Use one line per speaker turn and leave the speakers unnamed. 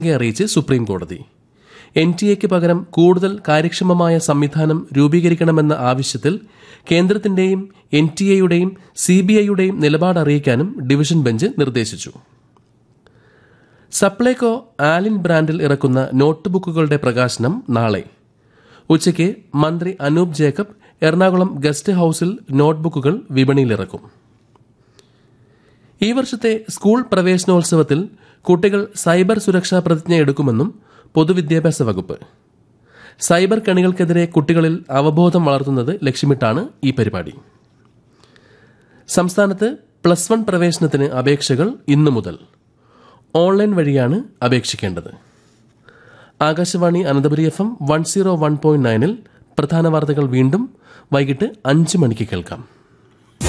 അറിയിച്ച് സുപ്രീം കോടതി N T എക്ക് പകരം കൂടുതൽ കാര്യക്ഷമമായ സംവിധാനം രൂപീകരിക്കണമെന്ന ആവശ്യത്തിൽ കേന്ദ്രത്തിന്റെയും എൻ ടി എയുടെയും സി ബി ഐയുടെയും നിലപാട് അറിയിക്കാനും ഡിവിഷൻ ബെഞ്ച് നിർദ്ദേശിച്ചു സപ്ലൈകോ ആലിൻ ബ്രാൻഡിൽ ഇറക്കുന്ന നോട്ട് ബുക്കുകളുടെ പ്രകാശനം നാളെ ഉച്ചയ്ക്ക് മന്ത്രി അനൂപ് ജേക്കബ് എറണാകുളം ഗസ്റ്റ് ഹൌസിൽ നോട്ട്ബുക്കുകൾ വിപണിയിലിറക്കും ഈ വർഷത്തെ സ്കൂൾ പ്രവേശനോത്സവത്തിൽ കുട്ടികൾ സൈബർ സുരക്ഷാ പ്രതിജ്ഞ എടുക്കുമെന്നും പൊതുവിദ്യാഭ്യാസ വകുപ്പ് സൈബർ കണികൾക്കെതിരെ കുട്ടികളിൽ അവബോധം വളർത്തുന്നത് ലക്ഷ്യമിട്ടാണ് ഈ പരിപാടി സംസ്ഥാനത്ത് പ്ലസ് വൺ പ്രവേശനത്തിന് അപേക്ഷകൾ ഇന്നു മുതൽ ഓൺലൈൻ വഴിയാണ് അപേക്ഷിക്കേണ്ടത് Akashvani Ananthapuri F M one zero one point നയനിൽ പ്രധാന വാർത്തകൾ വീണ്ടും വൈകിട്ട് അഞ്ച് മണിക്ക് കേൾക്കാം